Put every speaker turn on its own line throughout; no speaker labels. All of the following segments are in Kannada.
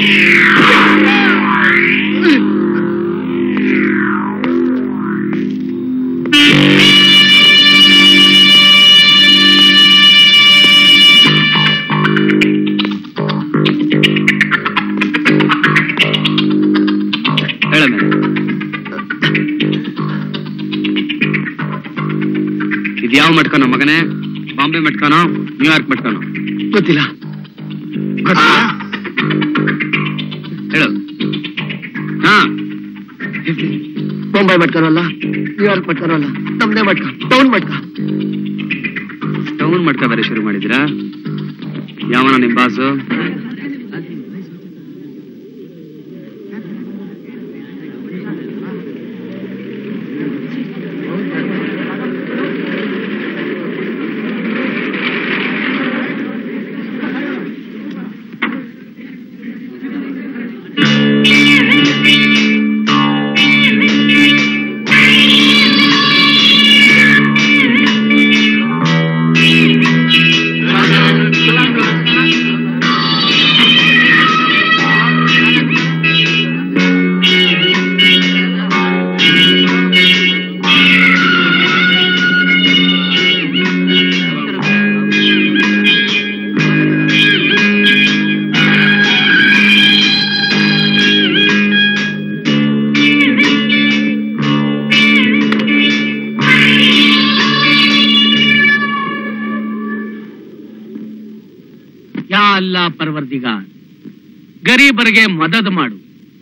ಹೇಳ ಮೇಲೆ ಇದು ಯಾವ ಮಟ್ಕನೋ ಮಗನೇ ಬಾಂಬೆ ಮಟ್ಕನೋ ನ್ಯೂಯಾರ್ಕ್ ಮಟ್ಕನೋ
ಗೊತ್ತಿಲ್ಲ
ಹೇಳು ಹಾ
ಮುಂಬೈ ಮಟ್ಕನಲ್ಲ ನ್ಯೂಯಾರ್ಕ್ ಮಟ್ಕನಲ್ಲ ನಮ್ದೇ ಮಟ್ಕ ಟೌನ್ ಮಟ್ಕ
ಟೌನ್ ಮಟ್ಕ ಬೇರೆ ಶುರು ಮಾಡಿದಿರಾ ಯಾವನ ನಿಮ್ ಬಾಸು
ಯಾ ಅಲ್ಲ ಪರ್ವರ್ದಿಗಾರ್ ಗರೀಬರಿಗೆ ಮದದ್ ಮಾಡು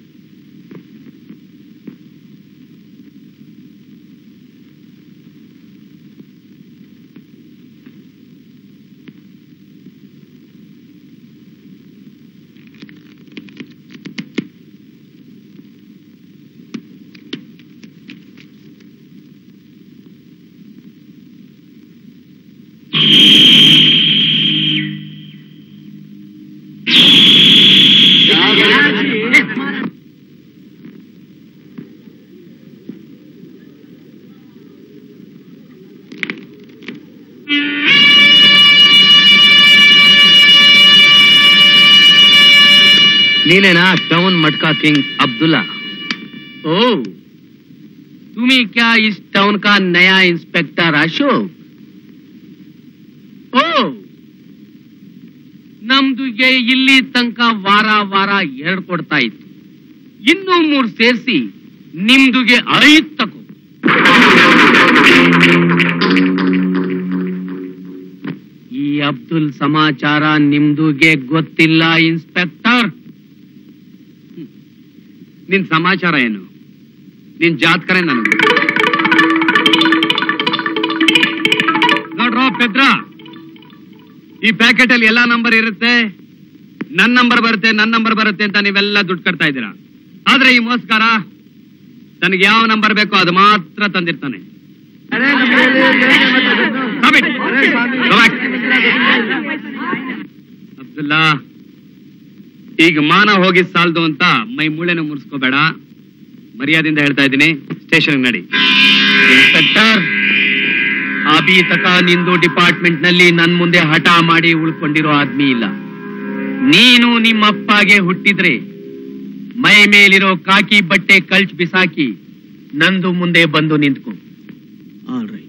ನೀನೇನಾ ಟೌನ್ ಮಟ್ಕಾ ಕಿಂಗ್ ಅಬ್ದುಲ್ಲಾ
ओ तुम्ही क्या इस टाउन का नया इंस्पेक्टर अशोक ಓ ನಮ್ದುಗೆ ಇಲ್ಲಿ ತನಕ ವಾರ ವಾರ ಎರಡ್ ಕೊಡ್ತಾ ಇತ್ತು ಇನ್ನೂ ಮೂರ್ ಸೇರಿಸಿ ನಿಮ್ದುಗೆ ಐದ್ ತಕೋ ಈ ಅಬ್ದುಲ್ ಸಮಾಚಾರ ನಿಮ್ದುಗೆ ಗೊತ್ತಿಲ್ಲ ಇನ್ಸ್ಪೆಕ್ಟರ್
ನಿನ್ ಸಮಾಚಾರ ಏನು ನಿನ್ ಜಾತಕನೇ ನನಗೆ ನೋಡ್ರೋ ಪೆದ್ರ ಈ ಪ್ಯಾಕೆಟ್ ಅಲ್ಲಿ ಎಲ್ಲಾ ನಂಬರ್ ಇರುತ್ತೆ ನನ್ ನಂಬರ್ ಬರುತ್ತೆ ನನ್ ನಂಬರ್ ಬರುತ್ತೆ ಅಂತ ನೀವೆಲ್ಲ ದುಡ್ಡು ಕಟ್ತಾ ಇದ್ದೀರಾ ಆದ್ರೆ ಈ ಮೋಸ್ಕಾರ ತನಗೆ ಯಾವ ನಂಬರ್ ಬೇಕೋ ಅದು ಮಾತ್ರ ತಂದಿರ್ತಾನೆ Stop it. Go back. Abdullah ಈಗ ಮಾನ ಹೋಗಿ ಸಾಲ್ದು ಅಂತ ಮೈ ಮೂಳೆನ ಮುರ್ಸ್ಕೋಬೇಡ ಮರ್ಯಾದಿಂದ ಹೇಳ್ತಾ ಇದ್ದೀನಿ ಸ್ಟೇಷನ್ ನಡಿ
ಇನ್ಸ್ಪೆಕ್ಟರ್ ಅಭಿ ತಕ ನಿಂದು ಡಿಪಾರ್ಟ್ಮೆಂಟ್ ನಲ್ಲಿ ನನ್ ಮುಂದೆ ಹಠ ಮಾಡಿ ಉಳ್ಕೊಂಡಿರೋ ಆದ್ಮಿ ಇಲ್ಲ ನೀನು ನಿಮ್ಮ ಅಪ್ಪಗೆ ಹುಟ್ಟಿದ್ರೆ ಮೈ ಮೇಲಿರೋ ಕಾಕಿ ಬಟ್ಟೆ ಕಳ್ಚ್ ಬಿಸಾಕಿ ನಂದು ಮುಂದೆ ಬಂದು ನಿಂತ್ಕೊ
ಆಲ್ ರೈಟ್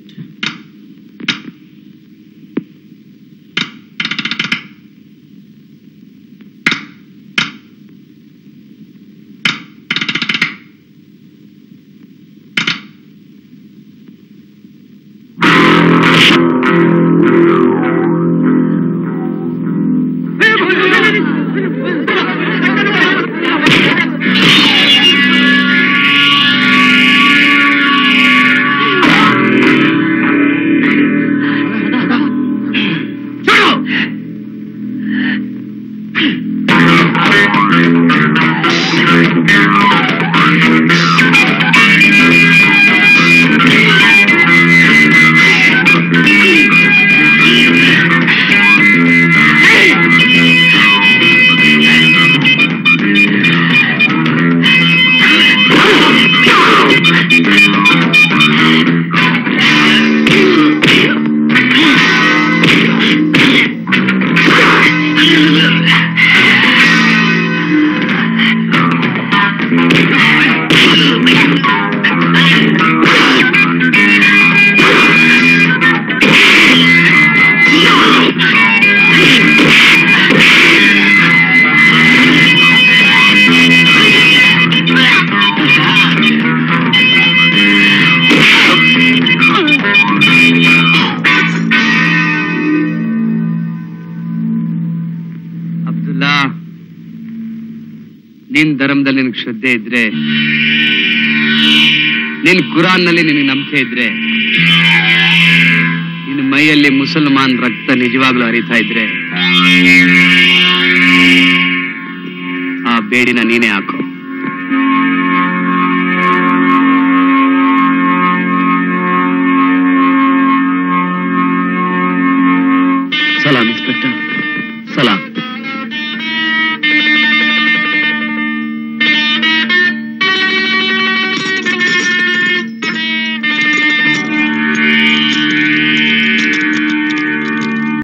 ನಿನ್ ಧರ್ಮದಲ್ಲಿ ನಿನಗೆ ಶ್ರದ್ಧೆ ಇದ್ರೆ ನಿನ್ ಕುರಾನ್ನಲ್ಲಿ ನಿನಗೆ ನಂಬಿಕೆ ಇದ್ರೆ ನಿನ್ನ ಮೈಯಲ್ಲಿ ಮುಸಲ್ಮಾನ್ ರಕ್ತ ನಿಜವಾಗ್ಲೂ ಹರಿತಾ ಇದ್ರೆ ಆ ಬೇಡಿನ ನೀನೇ ಹಾಕು
ಸಲಾಮ್ ಇನ್ಸ್ಪೆಕ್ಟರ್